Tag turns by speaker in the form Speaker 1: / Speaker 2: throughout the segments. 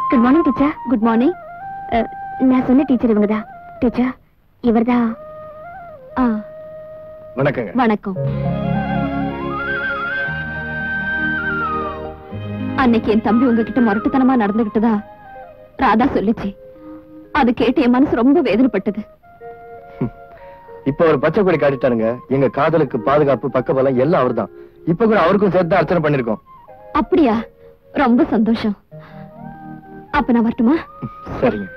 Speaker 1: Good morning teacher good morning நான் சொன்ன teacher இவங்க தான் டீச்சர் இவர்தான் ஆ
Speaker 2: வணக்கங்க
Speaker 1: வணக்கம் அன்னைக்கு என் தம்பி உங்ககிட்ட முரட்டுத்தனமா நடந்துகிட்டதா ராதா சொல்லுச்சு அது கேட்டு என் மனசு ரொம்ப வேதனைப்பட்டது
Speaker 2: இப்ப ஒரு பச்சை கொடி காட்டிட்டாருங்க எங்க காதலுக்கு பாதுகாப்பு பக்கபலம் எல்லாம் அவர்தான் இப்ப கூட அவருக்கும் சேர்த்து தான் அர்ச்சனை பண்ணிருக்கோம்
Speaker 1: அப்படியா ரொம்ப சந்தோஷம் அப்ப நான் வரட்டுமா
Speaker 2: சரிங்க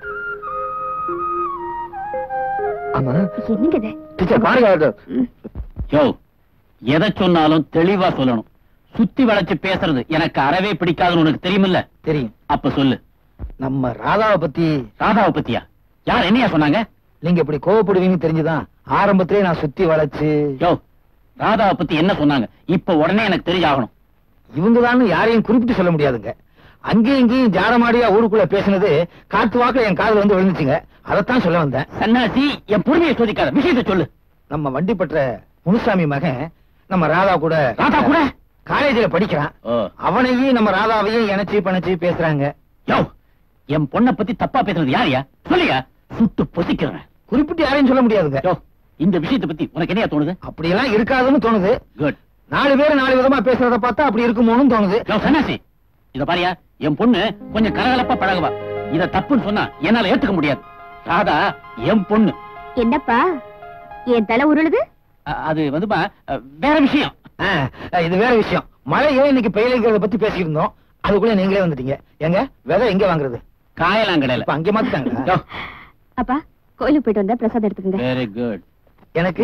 Speaker 2: ஆமா
Speaker 1: என்னங்க இது
Speaker 2: டீச்சர் பாருங்க அது.
Speaker 3: யோ எதை சொன்னாலும் தெளிவா சொல்லணும் சுத்தி வளைச்சு பேசுறது எனக்கு அறவே பிடிக்காதுன்னு உனக்கு தெரியுமில்ல
Speaker 4: தெரியும்
Speaker 3: அப்ப சொல்லு
Speaker 4: நம்ம ராதாவை பத்தி
Speaker 3: ராதாவை பத்தியா யார் என்னையா சொன்னாங்க
Speaker 4: நீங்க இப்படி கோவப்படுவீங்கன்னு தெரிஞ்சுதான் ஆரம்பத்திலே நான் சுத்தி வளைச்சு
Speaker 3: யோ ராதாவை பத்தி என்ன சொன்னாங்க இப்ப உடனே எனக்கு தெரிஞ்சாகணும்
Speaker 4: இவங்க யாரையும் குறிப்பிட்டு சொல்ல முடியாதுங்க அங்கேயும் இங்கேயும் ஜாடமாடியா ஊருக்குள்ள பேசினது காத்து வாக்குல என் காதுல வந்து விழுந்துச்சுங்க அதைத்தான் சொல்ல வந்தேன்
Speaker 3: சன்னாசி என் பொறுமையை சோதிக்காத விஷயத்தை சொல்லு
Speaker 4: நம்ம வண்டிப்பற்ற முனுசாமி மகன் நம்ம ராதா கூட
Speaker 3: ராதா கூட
Speaker 4: காலேஜ்ல படிக்கிறான்
Speaker 3: ஓ.
Speaker 4: அவனையும் நம்ம ராதாவையும் இணைச்சு பணைச்சு பேசுறாங்க
Speaker 3: யோ என் பொண்ணை பத்தி தப்பா பேசுறது யாரையா சொல்லியா சுட்டு பொசிக்கிறேன்
Speaker 4: குறிப்பிட்டு யாரையும் சொல்ல முடியாதுங்க
Speaker 3: யோ இந்த விஷயத்தை பத்தி உனக்கு என்னையா தோணுது
Speaker 4: அப்படியெல்லாம் இருக்காதுன்னு தோணுது
Speaker 3: குட்
Speaker 4: நாலு பேர் நாலு விதமா பேசுறத பார்த்தா அப்படி இருக்குமோன்னு தோணுது
Speaker 3: யோ சன்னாசி இத பாரியா என் பொண்ணு கொஞ்சம் கலகலப்பா பழகுவா இத தப்புன்னு சொன்னா என்னால ஏத்துக்க முடியாது ராதா என் பொண்ணு
Speaker 1: என்னப்பா என் தலை உருளுது
Speaker 3: அ- அது வந்துமா அ, வேற விஷயம்
Speaker 4: ஆ, இது வேற விஷயம் மழை ஏன் இன்னைக்கு பெய்யலைங்கிறத பத்தி பேசிட்டு இருந்தோம் அதுக்குள்ள நீங்களே வந்துட்டீங்க எங்க விதை எங்க வாங்குறது
Speaker 3: காயலாங்கடையில
Speaker 4: இப்ப அங்கே மாத்திட்டாங்க
Speaker 1: அப்பா கோயிலுக்கு போயிட்டு வந்தா பிரசாதம் எடுத்துக்கங்க
Speaker 3: வெரி குட்
Speaker 4: எனக்கு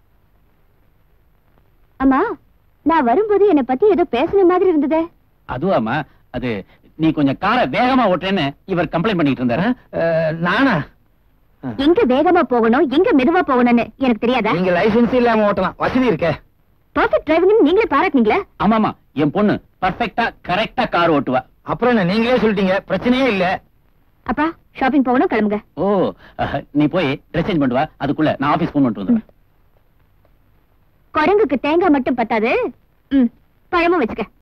Speaker 1: அம்மா நான் வரும்போது என்னை பத்தி ஏதோ பேசுன மாதிரி இருந்ததே
Speaker 3: அதுவாமா அது நீ கொஞ்சம் காரை வேகமா ஓட்டுறேன்னு இவர் கம்ப்ளைண்ட் பண்ணிட்டு இருந்தாரு
Speaker 4: அஹ், நானா
Speaker 1: எங்க வேகமா போகணும் எங்க மெதுவா போகணும்னு எனக்கு தெரியாதா
Speaker 4: நீங்க லைசென்ஸ் இல்லாம ஓட்டலாம் வசதி இருக்கே
Speaker 1: பர்ஃபெக்ட் டிரைவிங் நீங்களே பாராட்டுனீங்களே
Speaker 3: ஆமாமா என் பொண்ணு பர்ஃபெக்ட்டா கரெக்டா கார் ஓட்டுவா
Speaker 4: அப்புறம் என்ன நீங்களே சொல்லிட்டீங்க பிரச்சனையே இல்ல
Speaker 1: அப்பா ஷாப்பிங் போகணும் கிளம்புங்க
Speaker 3: ஓ அஹ், நீ போய் ட்ரெஸ் சேஞ்ச் பண்ணுவா அதுக்குள்ள நான் ஆபீஸ் போன் பண்ணிட்டு வந்துடுறேன்
Speaker 1: குரங்குக்கு தேங்காய் மட்டும் பத்தாது ம் பழமும் வச்சுக்க